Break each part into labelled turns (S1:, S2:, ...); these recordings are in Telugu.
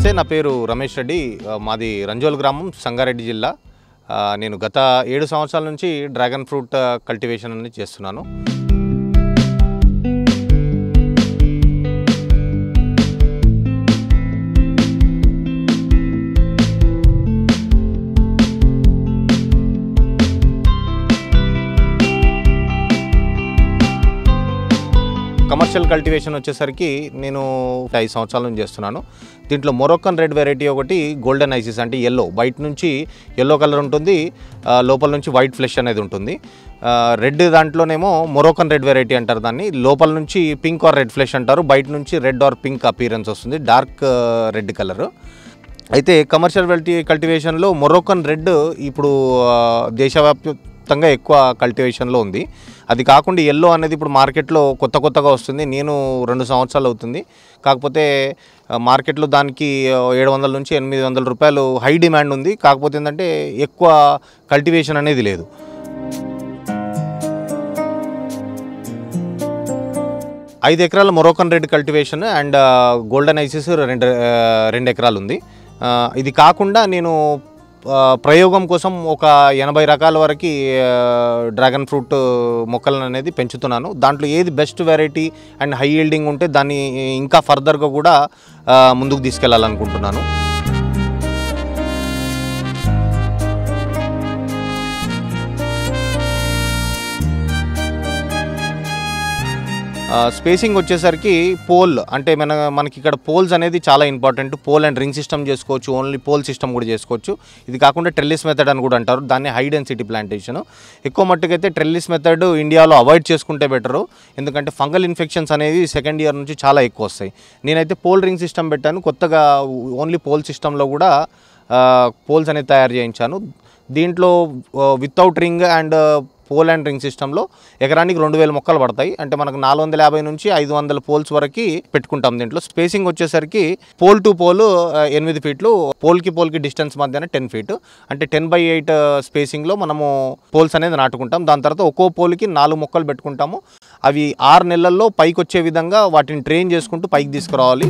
S1: నమస్తే నా పేరు రమేష్ రెడ్డి ఆ, మాది రంజోల్ గ్రామం సంగారెడ్డి జిల్లా ఆ, నేను గత ఏడు సంవత్సరాల నుంచి డ్రాగన్ ఫ్రూట్ ఆ, కల్టివేషన్ అనేది చేస్తున్నాను కమర్షియల్ కల్టివేషన్ వచ్చేసరికి నేను ఐదు సంవత్సరాల నుంచి చేస్తున్నాను దీంట్లో మొరొక్కన్ రెడ్ వెరైటీ ఒకటి గోల్డెన్ ఐసిస్ అంటే ఎల్లో బయట నుంచి ఎల్లో కలర్ ఉంటుంది ఆ, లోపల నుంచి వైట్ ఫ్లెష్ అనేది ఉంటుంది ఆ, రెడ్ దాంట్లోనేమో మొరోకన్ రెడ్ వెరైటీ అంటారు దాన్ని లోపల నుంచి పింక్ ఆర్ రెడ్ ఫ్లెష్ అంటారు బయట నుంచి రెడ్ ఆర్ పింక్ అపీరెన్స్ వస్తుంది డార్క్ రెడ్ కలర్ అయితే కమర్షియల్ వెల్టీ కల్టివేషన్లో మొరోకన్ రెడ్ ఇప్పుడు ఆ, దేశవ్యాప్తంగా ఎక్కువ కల్టివేషన్లో ఉంది అది కాకుండా ఎల్లో అనేది ఇప్పుడు మార్కెట్లో కొత్త కొత్తగా వస్తుంది నేను రెండు సంవత్సరాలు అవుతుంది కాకపోతే ఆ, మార్కెట్లో దానికి ఏడు వందల నుంచి ఎనిమిది వందల రూపాయలు హై డిమాండ్ ఉంది కాకపోతే ఏంటంటే ఎక్కువ కల్టివేషన్ అనేది లేదు ఐదు ఎకరాల Moroccan red cultivation and golden Isis రెండు ఆ, రెండు ఎకరాలు ఉంది ఆ, ఇది కాకుండా నేను ఆ, ప్రయోగం కోసం ఒక ఎనభై రకాల వరకు డ్రాగన్ ఫ్రూట్ మొక్కలను అనేది పెంచుతున్నాను దాంట్లో ఏది best variety and high yielding ఉంటే దాన్ని ఇంకా ఫర్దర్గా కూడా ఆ, ముందుకు తీసుకెళ్లాలనుకుంటున్నాను స్పేసింగ్ వచ్చేసరికి పోల్ అంటే మన మనకి ఇక్కడ పోల్స్ అనేది చాలా important pole and ring system చేసుకోవచ్చు ఓన్లీ పోల్ సిస్టమ్ కూడా చేసుకోవచ్చు ఇది కాకుండా ట్రెల్లిస్ మెథడ్ అని కూడా అంటారు దాన్ని హై డెన్సిటీ ప్లాంటేషన్ ఎక్కువ మట్టుకైతే ట్రెల్లిస్ మెథడ్ ఇండియాలో అవాయిడ్ చేసుకుంటే బెటరు ఎందుకంటే ఫంగల్ ఇన్ఫెక్షన్స్ అనేది సెకండ్ ఇయర్ నుంచి చాలా ఎక్కువ వస్తాయి నేనైతే పోల్ రింగ్ సిస్టమ్ పెట్టాను కొత్తగా ఓన్లీ పోల్ సిస్టంలో కూడా పోల్స్ అనేది తయారు చేయించాను దీంట్లో without ring and pole and ring సిస్టంలో ఎకరానికి రెండు వేల మొక్కలు పడతాయి అంటే మనకు నాలుగు వందల యాభై నుంచి ఐదు వందల పోల్స్ వరకు పెట్టుకుంటాం దీంట్లో స్పేసింగ్ వచ్చేసరికి పోల్ టు పోల్ ఎనిమిది ఫీట్లు పోల్కి పోల్కి డిస్టెన్స్ మధ్యన టెన్ ఫీట్ అంటే టెన్ బై ఎయిట్ స్పేసింగ్లో మనము పోల్స్ అనేది నాటుకుంటాం దాని తర్వాత ఒక్కో పోల్కి నాలుగు మొక్కలు పెట్టుకుంటాము అవి ఆరు నెలల్లో పైకి వచ్చే విధంగా వాటిని ట్రైన్ చేసుకుంటూ పైకి తీసుకురావాలి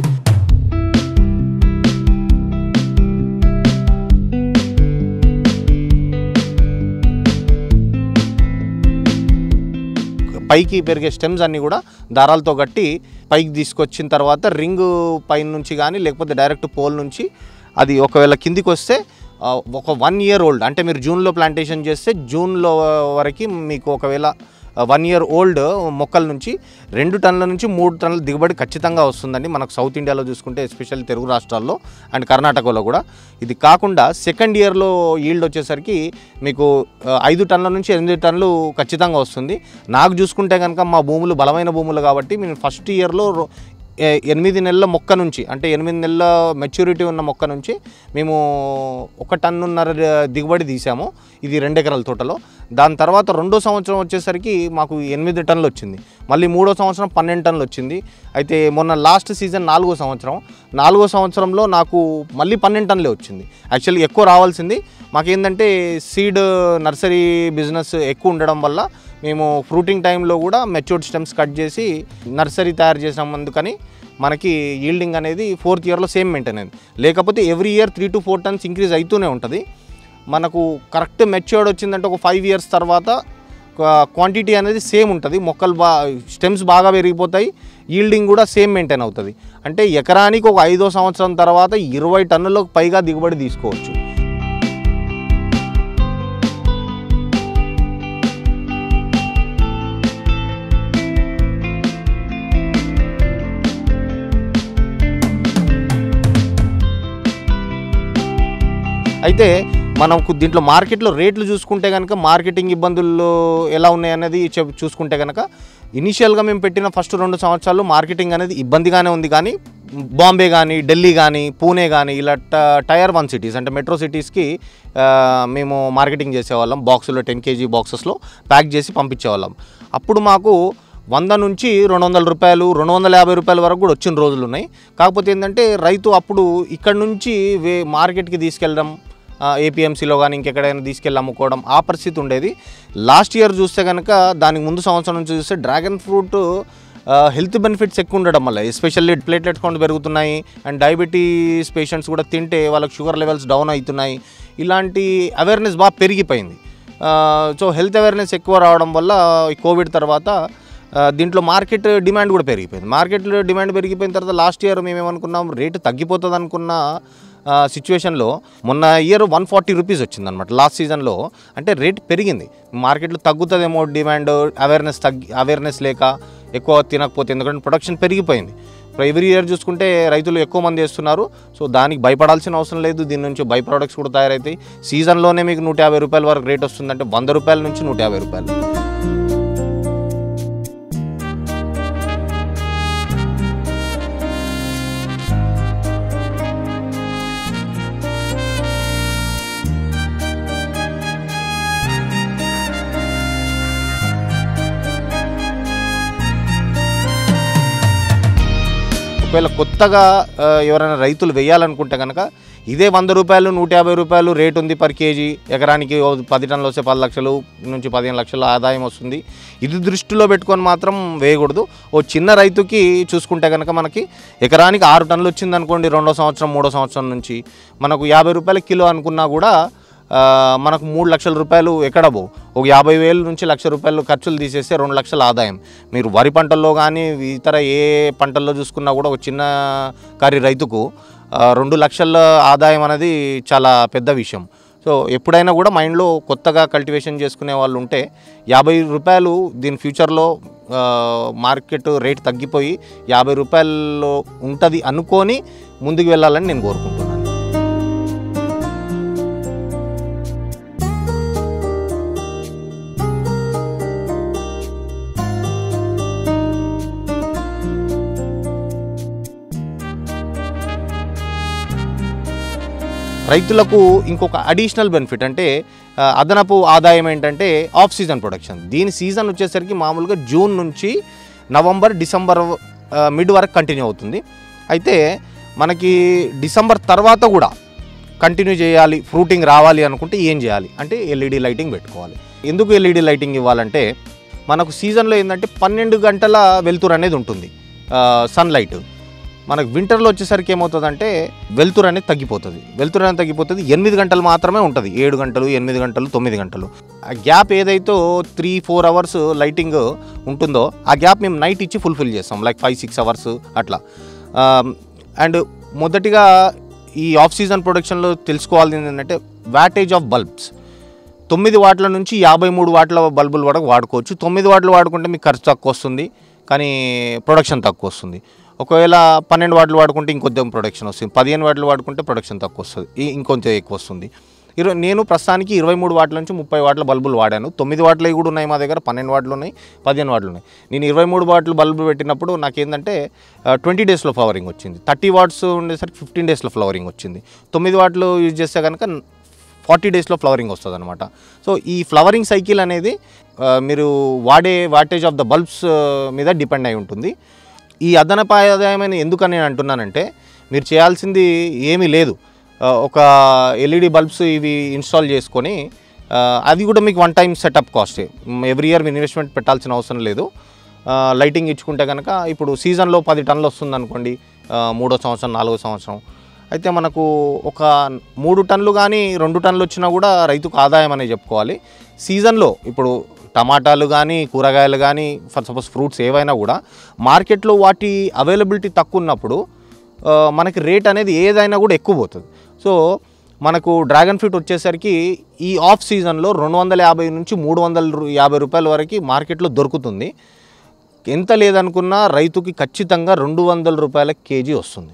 S1: పైకి పెరిగే స్టెమ్స్ అన్నీ కూడా దారాలతో కట్టి పైకి తీసుకొచ్చిన తర్వాత రింగ్ పైన నుంచి కానీ లేకపోతే డైరెక్ట్ పోల్ నుంచి అది ఒకవేళ కిందికి వస్తే ఆ, ఒక వన్ ఇయర్ ఓల్డ్ అంటే మీరు జూన్లో ప్లాంటేషన్ చేస్తే జూన్లో వరకు మీకు ఒకవేళ వన్ ఇయర్ ఓల్డ్ మొక్కల నుంచి రెండు టన్నుల నుంచి మూడు టన్నుల దిగుబడి ఖచ్చితంగా వస్తుందండి మనకు సౌత్ ఇండియాలో చూసుకుంటే ఎస్పెషల్లీ తెలుగు రాష్ట్రాల్లో అండ్ కర్ణాటకలో కూడా ఇది కాకుండా సెకండ్ ఇయర్లో ఈల్డ్ వచ్చేసరికి మీకు ఆ, ఐదు టన్నుల నుంచి ఎనిమిది టన్నులు ఖచ్చితంగా వస్తుంది నాకు చూసుకుంటే కనుక మా భూములు బలమైన భూములు కాబట్టి నేను ఫస్ట్ ఇయర్లో రో- ఏ- ఎనిమిది నెలల మొక్క నుంచి అంటే ఎనిమిది నెలల మెచ్యూరిటీ ఉన్న మొక్క నుంచి మేము ఒక టన్నున్నర దిగుబడి తీసాము ఇది రెండు ఎకరాల తోటలో దాని తర్వాత రెండో సంవత్సరం వచ్చేసరికి మాకు ఎనిమిది టన్నులు వచ్చింది మళ్ళీ మూడో సంవత్సరం పన్నెండు టన్నులు వచ్చింది అయితే మొన్న లాస్ట్ సీజన్ నాలుగో సంవత్సరం నాలుగో సంవత్సరంలో నాకు మళ్ళీ పన్నెండు టన్నులే వచ్చింది యాక్చువల్లీ ఎక్కువ రావాల్సింది మాకేంటంటే సీడ్ నర్సరీ బిజినెస్ ఎక్కువ ఉండడం వల్ల మేము ఫ్రూటింగ్ టైంలో కూడా మెచ్యూర్డ్ స్టెమ్స్ కట్ చేసి నర్సరీ తయారు చేసినందుకని మనకి ఈల్డింగ్ అనేది ఫోర్త్ ఇయర్లో సేమ్ మెయింటైన్ అయింది లేకపోతే every year three to four tons increase అవుతూనే ఉంటుంది మనకు కరెక్ట్ మెచ్యూర్డ్ వచ్చిందంటే ఒక ఫైవ్ ఇయర్స్ తర్వాత క్వాంటిటీ అనేది సేమ్ ఉంటుంది మొక్కలు బా స్టెమ్స్ బాగా పెరిగిపోతాయి ఈల్డింగ్ కూడా సేమ్ మెయింటైన్ అవుతుంది అంటే ఎకరానికి ఒక ఐదో సంవత్సరం తర్వాత ఇరవై టన్నులకు పైగా దిగుబడి తీసుకోవచ్చు అయితే మనకు దీంట్లో మార్కెట్లో రేట్లు చూసుకుంటే కనుక మార్కెటింగ్ ఇబ్బందులు ఎలా ఉన్నాయనేది చెప్ చూసుకుంటే కనుక ఇనిషియల్గా మేము పెట్టిన ఫస్ట్ రెండు సంవత్సరాలు మార్కెటింగ్ అనేది ఇబ్బందిగానే ఉంది కానీ బాంబే కానీ ఢిల్లీ కానీ పూణే కానీ ఇలా ట- టైర్ వన్ సిటీస్ అంటే మెట్రో సిటీస్కి ఆ, మేము మార్కెటింగ్ చేసేవాళ్ళం బాక్సులో టెన్ కేజీ బాక్సెస్లో ప్యాక్ చేసి పంపించేవాళ్ళం అప్పుడు మాకు వంద నుంచి రెండు వందల రూపాయలు రెండు వందల యాభై రూపాయల వరకు కూడా వచ్చిన రోజులు ఉన్నాయి కాకపోతే ఏంటంటే రైతు అప్పుడు ఇక్కడ నుంచి వే మార్కెట్కి తీసుకెళ్ళడం ఏపీఎంసీలో కానీ ఇంకెక్కడైనా తీసుకెళ్ళి అమ్ముకోవడం ఆ పరిస్థితి ఉండేది లాస్ట్ ఇయర్ చూస్తే కనుక దానికి ముందు సంవత్సరం నుంచి చూస్తే డ్రాగన్ ఫ్రూట్ హెల్త్ బెనిఫిట్స్ ఎక్కువ ఉండడం వల్ల ఎస్పెషల్లీ ప్లేట్లెట్ కౌంట్ పెరుగుతున్నాయి అండ్ డయాబెటీస్ పేషెంట్స్ కూడా తింటే వాళ్ళకి షుగర్ లెవెల్స్ డౌన్ అవుతున్నాయి ఇలాంటి అవేర్నెస్ బాగా పెరిగిపోయింది సో హెల్త్ అవేర్నెస్ ఎక్కువ రావడం వల్ల ఈ కోవిడ్ తర్వాత ఆ, దీంట్లో మార్కెట్ డిమాండ్ కూడా పెరిగిపోయింది మార్కెట్ డిమాండ్ పెరిగిపోయిన తర్వాత లాస్ట్ ఇయర్ మేము ఏమనుకున్నాం రేటు తగ్గిపోతుంది అనుకున్న సిచ్యువేషన్లో మొన్న ఇయర్ వన్ ఫార్టీ రూపీస్ వచ్చింది అనమాట లాస్ట్ సీజన్లో అంటే రేట్ పెరిగింది మార్కెట్లో తగ్గుతుందేమో డిమాండ్ అవేర్నెస్ తగ్గి అవేర్నెస్ లేక ఎక్కువ తినకపోతే ఎందుకంటే ప్రొడక్షన్ పెరిగిపోయింది ఇప్పుడు ఎవ్రీ ఇయర్ చూసుకుంటే రైతులు ఎక్కువ మంది వేస్తున్నారు సో దానికి భయపడాల్సిన అవసరం లేదు దీని నుంచి బై ప్రోడక్ట్స్ కూడా తయారవుతాయి సీజన్లోనే మీకు నూట యాభై రూపాయల వరకు రేట్ వస్తుందంటే వంద రూపాయల నుంచి నూట యాభై రూపాయలు ఒకవేళ కొత్తగా ఆ, ఎవరైనా రైతులు వేయాలనుకుంటే కనుక ఇదే వంద రూపాయలు నూట యాభై రూపాయలు రేట్ ఉంది పర్ కేజీ ఎకరానికి ఓ పది టన్నులు వస్తే పది లక్షలు నుంచి పదిహేను లక్షల ఆదాయం వస్తుంది ఇది దృష్టిలో పెట్టుకొని మాత్రం వేయకూడదు ఓ చిన్న రైతుకి చూసుకుంటే కనుక మనకి ఎకరానికి ఆరు టన్నులు వచ్చింది అనుకోండి రెండో సంవత్సరం మూడో సంవత్సరం నుంచి మనకు యాభై రూపాయల కిలో అనుకున్నా కూడా ఆ, మనకు మూడు లక్షల రూపాయలు ఎక్కడ పోవు ఒక యాభై వేలు నుంచి లక్ష రూపాయలు ఖర్చులు తీసేస్తే రెండు లక్షల ఆదాయం మీరు వరి పంటల్లో కానీ ఇతర ఏ పంటల్లో చూసుకున్నా కూడా ఒక చిన్న కారి రైతుకు ఆ, రెండు లక్షల ఆదాయం అనేది చాలా పెద్ద విషయం సో ఎప్పుడైనా కూడా మైండ్లో కొత్తగా కల్టివేషన్ చేసుకునే వాళ్ళు ఉంటే యాభై రూపాయలు దీని ఫ్యూచర్లో ఆ, మార్కెట్ రేట్ తగ్గిపోయి యాభై రూపాయల్లో ఉంటుంది అనుకొని ముందుకు వెళ్ళాలని నేను కోరుకుంటున్నాను రైతులకు ఇంకొక అడిషనల్ బెనిఫిట్ అంటే ఆ, అదనపు ఆదాయం ఏంటంటే ఆఫ్ సీజన్ ప్రొడక్షన్ దీని సీజన్ వచ్చేసరికి మామూలుగా జూన్ నుంచి నవంబర్ డిసెంబర్ ఆ, మిడ్ వరకు కంటిన్యూ అవుతుంది అయితే మనకి డిసెంబర్ తర్వాత కూడా కంటిన్యూ చేయాలి ఫ్రూటింగ్ రావాలి అనుకుంటే ఏం చేయాలి అంటే ఎల్ఈడి లైటింగ్ పెట్టుకోవాలి ఎందుకు ఎల్ఈడి లైటింగ్ ఇవ్వాలంటే మనకు సీజన్లో ఏంటంటే పన్నెండు గంటల వెలుతురు అనేది ఉంటుంది సన్లైట్ మనకు వింటర్లో వచ్చేసరికి ఏమవుతుందంటే వెలుతురు అనేది తగ్గిపోతుంది వెలుతురు అనేది తగ్గిపోతుంది ఎనిమిది గంటలు మాత్రమే ఉంటుంది ఏడు గంటలు ఎనిమిది గంటలు తొమ్మిది గంటలు ఆ గ్యాప్ ఏదైతే త్రీ ఫోర్ అవర్స్ లైటింగ్ ఉంటుందో ఆ గ్యాప్ మేము నైట్ ఇచ్చి ఫుల్ఫిల్ చేస్తాం లైక్ ఫైవ్ సిక్స్ అవర్స్ అట్లా అండ్ మొదటిగా ఈ ఆఫ్ సీజన్ ప్రొడక్షన్లో తెలుసుకోవాల్సింది ఏంటంటే వ్యాటేజ్ ఆఫ్ బల్బ్స్ తొమ్మిది వాట్ల నుంచి యాభై మూడు వాట్ల బల్బులు వరకు వాడుకోవచ్చు తొమ్మిది వాట్లు వాడుకుంటే మీకు ఖర్చు తక్కువ వస్తుంది కానీ ప్రొడక్షన్ తక్కువ వస్తుంది ఒకవేళ పన్నెండు వాట్లు వాడుకుంటే ఇంకొంచెం ప్రొడక్షన్ వస్తుంది పదిహేను వాట్లు వాడుకుంటే ప్రొడక్షన్ తక్కువ వస్తుంది ఈ- ఇంకొంచెం ఎక్కువ వస్తుంది ఇరవై నేను ప్రస్తుతానికి ఇరవై మూడు వాట్ల నుంచి ముప్పై వాట్ల బల్బులు వాడాను తొమ్మిది వాట్లవి కూడా ఉన్నాయి మా దగ్గర పన్నెండు వాట్లు ఉన్నాయి పదిహేను వాట్లు ఉన్నాయి నేను ఇరవై మూడు వాట్లు బల్బు పెట్టినప్పుడు నాకేంటంటే ట్వంటీ డేస్లో ఫ్లవరింగ్ వచ్చింది థర్టీ వాట్స్ ఉండేసరికి ఫిఫ్టీన్ డేస్లో ఫ్లవరింగ్ వచ్చింది తొమ్మిది వాట్లు యూజ్ చేస్తే కనుక ఫార్టీ డేస్లో ఫ్లవరింగ్ వస్తుంది అనమాట సో ఈ ఫ్లవరింగ్ సైకిల్ అనేది ఆ, మీరు వాడే వాటేజ్ ఆఫ్ ద బల్బ్స్ మీద డిపెండ్ అయి ఉంటుంది ఈ అదనపు ఆదాయమైన ఎందుకని నేను అంటున్నానంటే మీరు చేయాల్సింది ఏమీ లేదు ఆ, ఒక ఎల్ఈడి బల్బ్స్ ఇవి ఇన్స్టాల్ చేసుకొని ఆ, అది కూడా మీకు one time setup cost every year మీరు ఇన్వెస్ట్మెంట్ పెట్టాల్సిన అవసరం లేదు ఆ, లైటింగ్ ఇచ్చుకుంటే కనుక ఇప్పుడు సీజన్లో పది టన్నులు వస్తుంది అనుకోండి ఆ, మూడో సంవత్సరం నాలుగో సంవత్సరం అయితే మనకు ఒక మూడు టన్నులు కానీ రెండు టన్నులు వచ్చినా కూడా రైతుకు ఆదాయం అనేది చెప్పుకోవాలి సీజన్లో ఇప్పుడు టమాటాలు కానీ కూరగాయలు కానీ ఫర్ సపోజ్ ఫ్రూట్స్ ఏవైనా కూడా మార్కెట్లో వాటి అవైలబిలిటీ తక్కువ ఉన్నప్పుడు ఆ, మనకి రేట్ అనేది ఏదైనా కూడా ఎక్కువ పోతుంది సో మనకు డ్రాగన్ ఫ్రూట్ వచ్చేసరికి ఈ ఆఫ్ సీజన్లో రెండు వందల యాభై నుంచి మూడు వందల రు- యాభై రూపాయల వరకు మార్కెట్లో దొరుకుతుంది ఎంత లేదనుకున్నా రైతుకి ఖచ్చితంగా రెండు వందల రూపాయల కేజీ వస్తుంది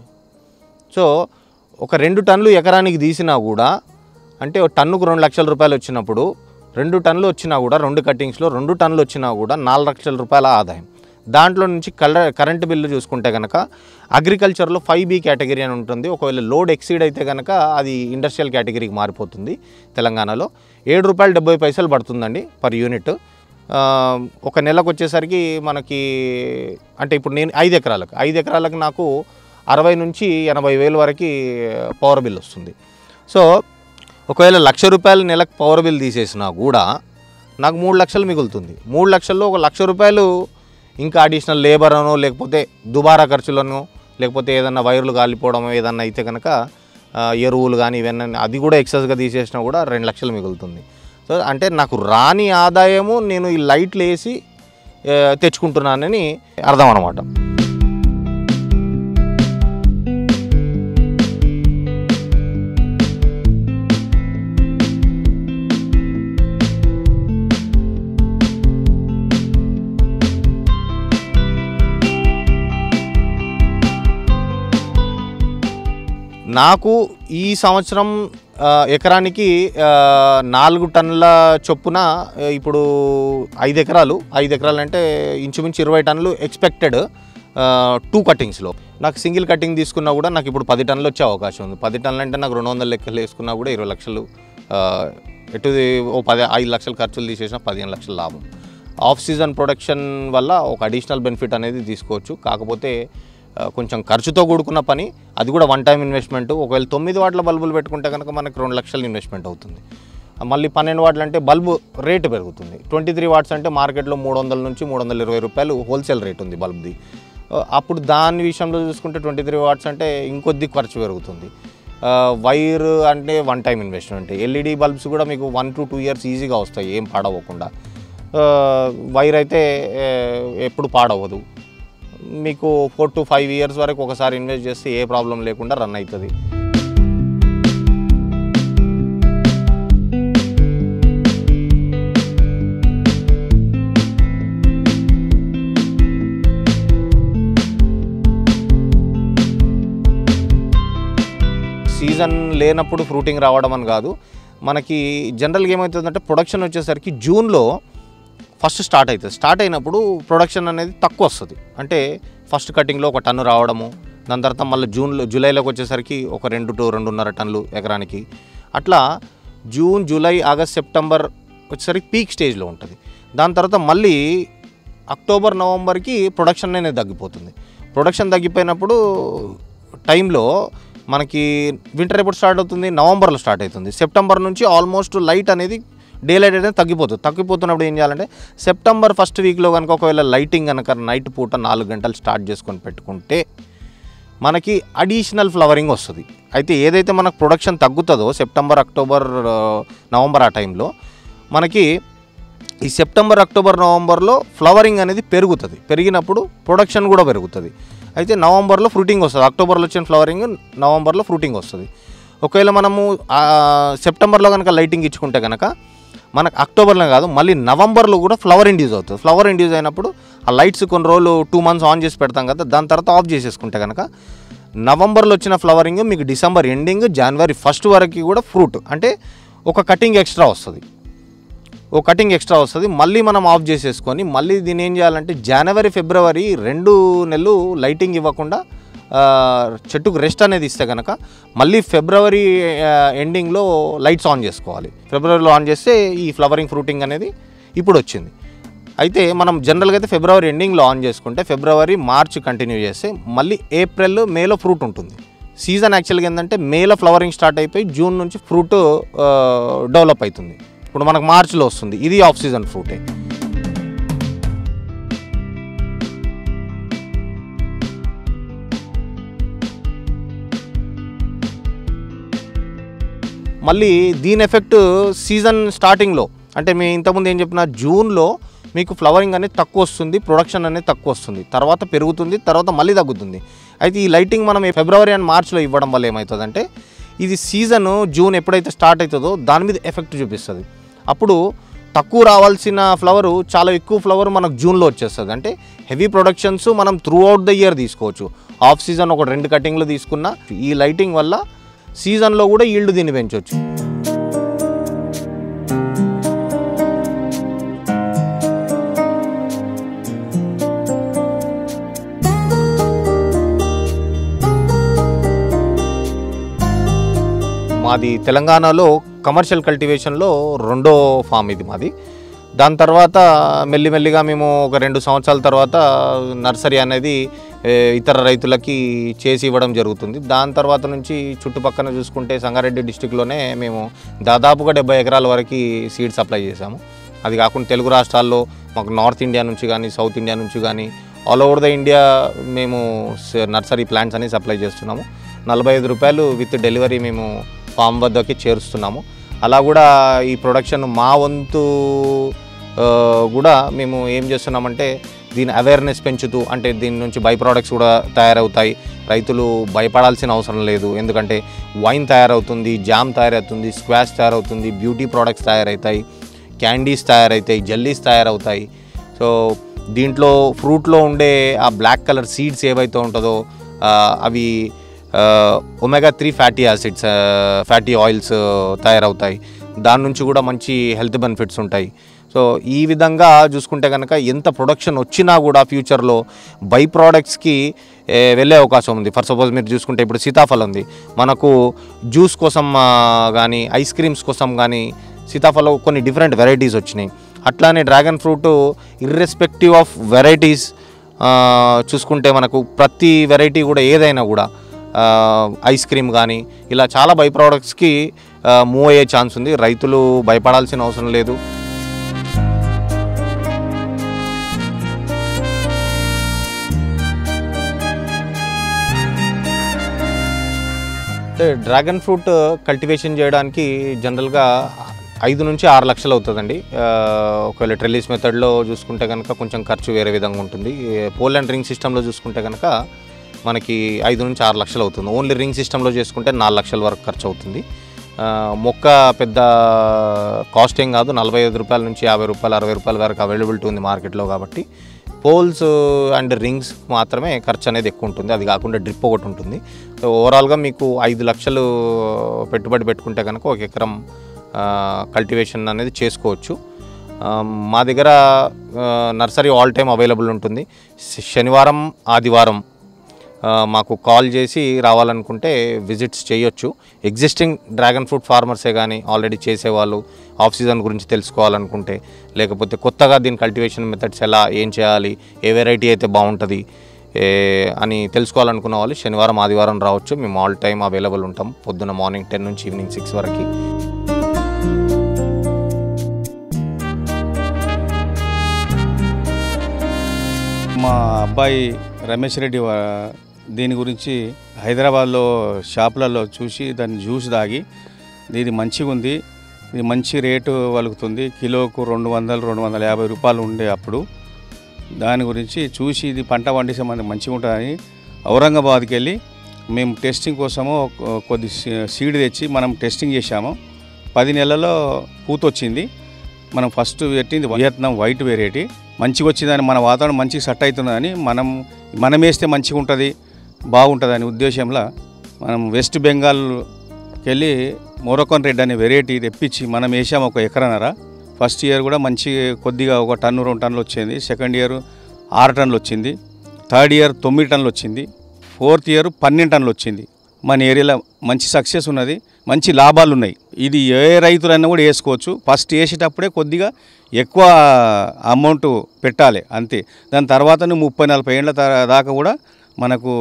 S1: సో ఒక రెండు టన్నులు ఎకరానికి తీసినా కూడా అంటే ఒక టన్నుకు రెండు లక్షల రూపాయలు వచ్చినప్పుడు రెండు టన్నులు వచ్చినా కూడా రెండు కట్టింగ్స్లో రెండు టన్నులు వచ్చినా కూడా నాలుగు లక్షల రూపాయల ఆదాయం దాంట్లో నుంచి కల కరెంటు బిల్లు చూసుకుంటే కనుక అగ్రికల్చర్లో ఫైవ్ బి కేటగిరీ అని ఉంటుంది ఒకవేళ లోడ్ ఎక్సీడ్ అయితే కనుక అది ఇండస్ట్రియల్ కేటగిరీకి మారిపోతుంది తెలంగాణలో ఏడు రూపాయలు డెబ్బై పైసలు పడుతుందండి పర్ యూనిట్ ఆ, ఒక నెలకు వచ్చేసరికి మనకి అంటే ఇప్పుడు నేను ఐదు ఎకరాలకు ఐదు ఎకరాలకు నాకు అరవై నుంచి ఎనభై వేలు వరకు పవర్ బిల్ వస్తుంది సో ఒకవేళ లక్ష రూపాయలు నెలకు పవర్ బిల్ తీసేసినా కూడా నాకు మూడు లక్షలు మిగులుతుంది మూడు లక్షల్లో ఒక లక్ష రూపాయలు ఇంకా అడిషనల్ లేబర్ అనో లేకపోతే దుబారా ఖర్చులను లేకపోతే ఏదన్నా వైర్లు కాలిపోవడం ఏదన్నా అయితే కనుక ఆ, ఎరువులు కానీ ఇవన్నీ అది కూడా ఎక్సెస్గా తీసేసినా కూడా రెండు లక్షలు మిగులుతుంది సో అంటే నాకు రాని ఆదాయము నేను ఈ లైట్లు వేసి ఆ, తెచ్చుకుంటున్నానని అర్థం అనమాట నాకు ఈ సంవత్సరం ఆ, ఎకరానికి ఆ, నాలుగు టన్నుల చొప్పున ఆ, ఇప్పుడు ఐదు ఎకరాలు ఐదు ఎకరాలు అంటే ఇంచుమించు ఇరవై టన్నులు ఎక్స్పెక్టెడ్ టూ కటింగ్స్లో నాకు సింగిల్ కటింగ్ తీసుకున్నా కూడా నాకు ఇప్పుడు పది టన్నులు వచ్చే అవకాశం ఉంది పది టన్నులు అంటే నాకు రెండు వందల లెక్కలు వేసుకున్నా కూడా ఇరవై లక్షలు ఆ, ఎటు ఓ పది ఐదు లక్షలు ఖర్చులు తీసేసిన పదిహేను లక్షల లాభం ఆఫ్ సీజన్ ప్రొడక్షన్ వల్ల ఒక అడిషనల్ బెనిఫిట్ అనేది తీసుకోవచ్చు కాకపోతే ఆ, కొంచెం ఖర్చుతో కూడుకున్న పని అది కూడా వన్ టైం ఇన్వెస్ట్మెంట్ ఒకవేళ తొమ్మిది వాట్ల బల్బులు పెట్టుకుంటే కనుక మనకి రెండు లక్షలు ఇన్వెస్ట్మెంట్ అవుతుంది ఆ, మళ్ళీ పన్నెండు వాట్లు అంటే బల్బు రేటు పెరుగుతుంది ట్వంటీ త్రీ వాట్స్ అంటే మార్కెట్లో మూడు వందల నుంచి మూడు వందల ఇరవై రూపాయలు హోల్సేల్ రేట్ ఉంది బల్బ్ది ఆ, అప్పుడు దాని విషయంలో చూసుకుంటే ట్వంటీ త్రీ వాట్స్ అంటే ఇంకొద్ది ఖర్చు పెరుగుతుంది ఆ, వైర్ అంటే one time investment LED bulbs కూడా మీకు వన్ టు టూ ఇయర్స్ ఈజీగా వస్తాయి ఏం పాడవకుండా ఆ, వైర్ అయితే ఏ, ఎప్పుడు పాడవదు మీకు ఫోర్ టు ఫైవ్ ఇయర్స్ వరకు ఒకసారి ఇన్వెస్ట్ చేస్తే ఏ ప్రాబ్లం లేకుండా రన్ అవుతుంది సీజన్ లేనప్పుడు ఫ్రూటింగ్ రావడం అని కాదు మనకి జనరల్గా ఏమవుతుందంటే ప్రొడక్షన్ వచ్చేసరికి జూన్లో ఫస్ట్ స్టార్ట్ అవుతుంది స్టార్ట్ అయినప్పుడు ప్రొడక్షన్ అనేది తక్కువ వస్తుంది అంటే ఫస్ట్ కటింగ్లో ఒక టన్ను రావడము దాని తర్వాత మళ్ళీ జూన్లో జూలైలోకి వచ్చేసరికి ఒక రెండు టు రెండున్నర టన్నులు ఎకరానికి అట్లా జూన్ జూలై ఆగస్ట్ సెప్టెంబర్ వచ్చేసరికి పీక్ స్టేజ్లో ఉంటుంది దాని తర్వాత మళ్ళీ అక్టోబర్ నవంబర్కి ప్రొడక్షన్ అనేది తగ్గిపోతుంది ప్రొడక్షన్ తగ్గిపోయినప్పుడు టైంలో మనకి వింటర్ ఎప్పుడు స్టార్ట్ అవుతుంది నవంబర్లో స్టార్ట్ అవుతుంది సెప్టెంబర్ నుంచి ఆల్మోస్ట్ లైట్ అనేది డే లైట్ అనేది తగ్గిపోతుంది తగ్గిపోతున్నప్పుడు ఏం చేయాలంటే సెప్టెంబర్ ఫస్ట్ వీక్లో కనుక ఒకవేళ లైటింగ్ కనుక నైట్ పూట నాలుగు గంటలు స్టార్ట్ చేసుకొని పెట్టుకుంటే మనకి అడిషనల్ ఫ్లవరింగ్ వస్తుంది అయితే ఏదైతే మనకు ప్రొడక్షన్ తగ్గుతుందో సెప్టెంబర్ అక్టోబర్ ఆ, నవంబర్ ఆ టైంలో మనకి ఈ సెప్టెంబర్ అక్టోబర్ నవంబర్లో ఫ్లవరింగ్ అనేది పెరుగుతుంది పెరిగినప్పుడు ప్రొడక్షన్ కూడా పెరుగుతుంది అయితే నవంబర్లో ఫ్రూటింగ్ వస్తుంది అక్టోబర్లో వచ్చిన ఫ్లవరింగ్ నవంబర్లో ఫ్రూటింగ్ వస్తుంది ఒకవేళ మనము ఆ, సెప్టెంబర్లో కనుక లైటింగ్ ఇచ్చుకుంటే కనుక మనకు అక్టోబర్లో కాదు మళ్ళీ నవంబర్లో కూడా ఫ్లవర్ ఇండ్యూస్ అవుతుంది ఫ్లవర్ ఇండ్యూస్ అయినప్పుడు ఆ లైట్స్ కొన్ని రోజులు టూ మంత్స్ ఆన్ చేసి పెడతాం కదా దాని తర్వాత ఆఫ్ చేసేసుకుంటే కనుక నవంబర్లో వచ్చిన ఫ్లవరింగ్ మీకు డిసెంబర్ ఎండింగ్ జనవరి ఫస్ట్ వరకు కూడా ఫ్రూట్ అంటే ఒక కటింగ్ ఎక్స్ట్రా వస్తుంది ఓ కటింగ్ ఎక్స్ట్రా వస్తుంది మళ్ళీ మనం ఆఫ్ చేసేసుకొని మళ్ళీ దీన్ని ఏం చేయాలంటే జనవరి ఫిబ్రవరి రెండు నెలలు లైటింగ్ ఇవ్వకుండా ఆ, చెట్టుకు రెస్ట్ అనేది ఇస్తే కనుక మళ్ళీ ఫిబ్రవరి ఎండింగ్లో లైట్స్ ఆన్ చేసుకోవాలి ఫిబ్రవరిలో ఆన్ చేస్తే ఈ ఫ్లవరింగ్ ఫ్రూటింగ్ అనేది ఇప్పుడు వచ్చింది అయితే మనం జనరల్గా అయితే ఫిబ్రవరి ఎండింగ్లో ఆన్ చేసుకుంటే ఫిబ్రవరి మార్చ్ కంటిన్యూ చేస్తే మళ్ళీ ఏప్రిల్ మేలో ఫ్రూట్ ఉంటుంది సీజన్ యాక్చువల్గా ఏంటంటే మేలో ఫ్లవరింగ్ స్టార్ట్ అయిపోయి జూన్ నుంచి ఫ్రూట్ డెవలప్ అవుతుంది ఇప్పుడు మనకు మార్చిలో వస్తుంది ఇది ఆఫ్ సీజన్ ఫ్రూటే మళ్ళీ దీని ఎఫెక్ట్ సీజన్ స్టార్టింగ్లో అంటే మీ ఇంతకుముందు ఏం చెప్పిన జూన్లో మీకు ఫ్లవరింగ్ అనేది తక్కువ వస్తుంది ప్రొడక్షన్ అనేది తక్కువ వస్తుంది తర్వాత పెరుగుతుంది తర్వాత మళ్ళీ తగ్గుతుంది అయితే ఈ లైటింగ్ మనం ఈ ఫిబ్రవరి అండ్ మార్చ్లో ఇవ్వడం వల్ల ఏమవుతుందంటే ఇది సీజన్ జూన్ ఎప్పుడైతే స్టార్ట్ అవుతుందో దాని మీద ఎఫెక్ట్ చూపిస్తుంది అప్పుడు తక్కువ రావాల్సిన ఫ్లవరు చాలా ఎక్కువ ఫ్లవర్ మనకు జూన్లో వచ్చేస్తుంది అంటే హెవీ ప్రొడక్షన్స్ మనం త్రూ అవుట్ ద ఇయర్ తీసుకోవచ్చు ఆఫ్ సీజన్ ఒక రెండు కటింగ్లు తీసుకున్నా ఈ లైటింగ్ వల్ల సీజన్లో కూడా ఈల్డ్ దీన్ని పెంచవచ్చు మాది తెలంగాణలో కమర్షియల్ కల్టివేషన్లో రెండో ఫామ్ ఇది మాది దాని తర్వాత మెల్లిమెల్లిగా మేము ఒక రెండు సంవత్సరాల తర్వాత నర్సరీ అనేది ఏ, ఇతర రైతులకి చేసి ఇవ్వడం జరుగుతుంది దాని తర్వాత నుంచి చుట్టుపక్కల చూసుకుంటే సంగారెడ్డి డిస్టిక్లోనే మేము దాదాపుగా డెబ్బై ఎకరాల వరకు సీడ్ సప్లై చేశాము అది కాకుండా తెలుగు రాష్ట్రాల్లో మాకు నార్త్ ఇండియా నుంచి కానీ సౌత్ ఇండియా నుంచి కానీ ఆల్ ఓవర్ ద ఇండియా మేము స- నర్సరీ ప్లాంట్స్ అని సప్లై చేస్తున్నాము నలభై ఐదు రూపాయలు విత్ డెలివరీ మేము ఫామ్ వద్దకి చేరుస్తున్నాము అలా కూడా ఈ ప్రొడక్షన్ మా వంతు ఆ, కూడా మేము ఏం చేస్తున్నామంటే దీని అవేర్నెస్ పెంచుతూ అంటే దీని నుంచి బై ప్రోడక్ట్స్ కూడా తయారవుతాయి రైతులు భయపడాల్సిన అవసరం లేదు ఎందుకంటే వైన్ తయారవుతుంది జామ్ తయారవుతుంది స్క్వాష్ తయారవుతుంది బ్యూటీ ప్రోడక్ట్స్ తయారవుతాయి క్యాండీస్ తయారవుతాయి జల్లీస్ తయారవుతాయి సో దీంట్లో ఫ్రూట్లో ఉండే ఆ బ్లాక్ కలర్ సీడ్స్ ఏవైతే ఉంటుందో ఆ, అవి omega three fatty acids fatty oils తయారవుతాయి దాని నుంచి కూడా మంచి హెల్త్ బెనిఫిట్స్ ఉంటాయి సో ఈ విధంగా చూసుకుంటే కనుక ఎంత ప్రొడక్షన్ వచ్చినా కూడా ఫ్యూచర్లో బై ప్రోడక్ట్స్కి వెళ్ళే అవకాశం ఉంది ఫర్ సపోజ్ మీరు చూసుకుంటే ఇప్పుడు సీతాఫలం ఉంది మనకు జ్యూస్ కోసం కానీ ఐస్ క్రీమ్స్ కోసం కానీ సీతాఫలం కొన్ని డిఫరెంట్ వెరైటీస్ వచ్చినాయి అట్లానే dragon fruit irrespective of varieties చూసుకుంటే మనకు ప్రతి వెరైటీ కూడా ఏదైనా కూడా ఐస్ క్రీమ్ కానీ ఇలా చాలా బై ప్రోడక్ట్స్కి మూవ్ అయ్యే ఛాన్స్ ఉంది రైతులు భయపడాల్సిన అవసరం లేదు అంటే డ్రాగన్ ఫ్రూట్ కల్టివేషన్ చేయడానికి జనరల్గా ఐదు నుంచి ఆరు లక్షలు అవుతుందండి ఆ, ఒకవేళ ట్రెల్లిస్ మెథడ్లో చూసుకుంటే కనుక కొంచెం ఖర్చు వేరే విధంగా ఉంటుంది పోల్ అండ్ రింగ్ సిస్టంలో చూసుకుంటే కనుక మనకి ఐదు నుంచి ఆరు లక్షలు అవుతుంది ఓన్లీ రింగ్ సిస్టంలో చేసుకుంటే నాలుగు లక్షల వరకు ఖర్చు అవుతుంది ఆ, మొక్క పెద్ద కాస్ట్ ఏం కాదు నలభై ఐదు రూపాయల నుంచి యాభై రూపాయలు అరవై రూపాయల వరకు అవైలబిలిటీ ఉంది మార్కెట్లో కాబట్టి పోల్స్ అండ్ రింగ్స్ మాత్రమే ఖర్చు అనేది ఎక్కువ ఉంటుంది అది కాకుండా డ్రిప్ ఒకటి ఉంటుంది సో ఓవరాల్గా మీకు ఐదు లక్షలు పెట్టుబడి పెట్టుకుంటే కనుక ఒక ఎకరం కల్టివేషన్ అనేది చేసుకోవచ్చు ఆ, మా దగ్గర నర్సరీ ఆల్ టైమ్ అవైలబుల్ ఉంటుంది శ- శనివారం ఆదివారం ఆ, మాకు కాల్ చేసి రావాలనుకుంటే విజిట్స్ చేయొచ్చు ఎగ్జిస్టింగ్ డ్రాగన్ ఫ్రూట్ ఫార్మర్సే కానీ ఆల్రెడీ చేసేవాళ్ళు ఆఫ్ సీజన్ గురించి తెలుసుకోవాలనుకుంటే లేకపోతే కొత్తగా దీని కల్టివేషన్ మెథడ్స్ ఎలా ఏం చేయాలి ఏ వెరైటీ అయితే బాగుంటుంది ఏ అని తెలుసుకోవాలనుకున్న వాళ్ళు శనివారం ఆదివారం రావచ్చు మేము ఆల్ టైమ్ అవైలబుల్ ఉంటాం పొద్దున మార్నింగ్ టెన్ నుంచి ఈవినింగ్ సిక్స్ వరకు
S2: మా అబ్బాయి రమేష్ రెడ్డి వా- దీని గురించి హైదరాబాద్లో షాపులలో చూసి దాన్ని జ్యూస్ తాగి ఇది మంచిగా ఉంది ఇది మంచి రేటు వలుకుతుంది కిలోకు రెండు వందలు రెండు వందల యాభై రూపాయలు ఉండే అప్పుడు దాని గురించి చూసి ఇది పంట పండిస్తే మనకి మంచిగా ఉంటుందని ఔరంగాబాద్కి వెళ్ళి మేము టెస్టింగ్ కోసము ఒక- కొద్ది సీ- సీడ్ తెచ్చి మనం టెస్టింగ్ చేశాము పది నెలల్లో పూత వచ్చింది మనం ఫస్ట్ పెట్టింది వియత్నాం వైట్ వెరైటీ మంచిగా వచ్చిందని మన వాతావరణం మంచిగా సెట్ అవుతుందని మనం మనం వేస్తే మంచిగా ఉంటుంది బాగుంటుంది అనే ఉద్దేశంలో మనం వెస్ట్ బెంగాల్కి వెళ్ళి మోరకోన్ రెడ్ అనే వెరైటీ తెప్పించి మనం వేసాము ఒక ఎకరన్నర ఫస్ట్ ఇయర్ కూడా మంచి కొద్దిగా ఒక టన్ను రెండు టన్నులు వచ్చింది సెకండ్ ఇయర్ ఆరు టన్నులు వచ్చింది థర్డ్ ఇయర్ తొమ్మిది టన్నులు వచ్చింది ఫోర్త్ ఇయర్ పన్నెండు టన్నులు వచ్చింది మన ఏరియాలో మంచి సక్సెస్ ఉన్నది మంచి లాభాలు ఉన్నాయి ఇది ఏ రైతులైనా కూడా వేసుకోవచ్చు ఫస్ట్ వేసేటప్పుడే కొద్దిగా ఎక్కువ అమౌంట్ పెట్టాలి అంతే దాని తర్వాత నువ్వు ముప్పై నలభై ఏళ్ళ దా- దాకా కూడా మనకు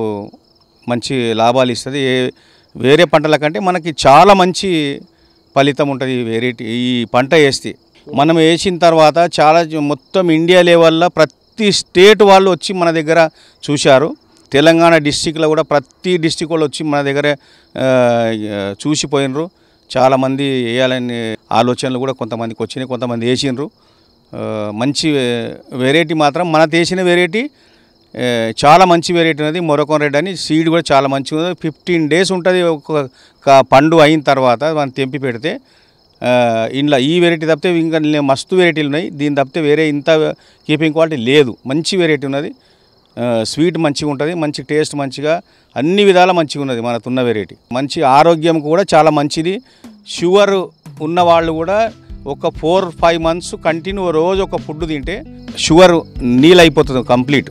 S2: మంచి లాభాలు ఇస్తుంది ఏ వేరే పంటల కంటే మనకి చాలా మంచి ఫలితం ఉంటుంది ఈ వెరైటీ ఈ పంట వేస్తే మనం వేసిన తర్వాత చాలా జ- మొత్తం ఇండియా లెవెల్లో ప్రతి స్టేట్ వాళ్ళు వచ్చి మన దగ్గర చూశారు తెలంగాణ డిస్టిక్లో కూడా ప్రతి డిస్టిక్ వాళ్ళు వచ్చి మన దగ్గర ఆ, చూసిపోయినరు చాలామంది వేయాలని ఆలోచనలు కూడా కొంతమందికి వచ్చినాయి కొంతమంది వేసిండ్రు ఆ, మంచి వెరైటీ మాత్రం మన వేసిన వెరైటీ ఏ, చాలా మంచి వెరైటీ ఉన్నది మొరకోన్ రెడ్ అని సీడ్ కూడా చాలా మంచిగా ఉంది ఫిఫ్టీన్ డేస్ ఉంటుంది ఒక ఒక పండు అయిన తర్వాత మనం తెంపి పెడితే ఆ, ఇంట్లో ఈ వెరైటీ తప్పితే ఇంకా లే- మస్తు వెరైటీలు ఉన్నాయి దీని తప్పితే వేరే ఇంత కీపింగ్ క్వాలిటీ లేదు మంచి వెరైటీ ఉన్నది ఆ, స్వీట్ మంచిగా ఉంటుంది మంచి టేస్ట్ మంచిగా అన్ని విధాలా మంచిగా ఉన్నది మన తున్న వెరైటీ మంచి ఆరోగ్యం కూడా చాలా మంచిది షుగర్ ఉన్న వాళ్ళు కూడా ఒక ఫోర్ ఫైవ్ మంత్స్ కంటిన్యూ రోజు ఒక ఫుడ్ తింటే షుగర్ నీళ్ళు అయిపోతుంది కంప్లీట్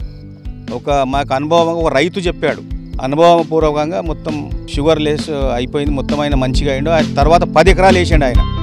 S2: ఒక మాకు అనుభవం ఒక రైతు చెప్పాడు అనుభవపూర్వకంగా మొత్తం షుగర్ లెస్ అయిపోయింది మొత్తం ఆయన మంచిగా అయిండు ఆయన తర్వాత పది ఎకరాలు వేసిండు ఆయన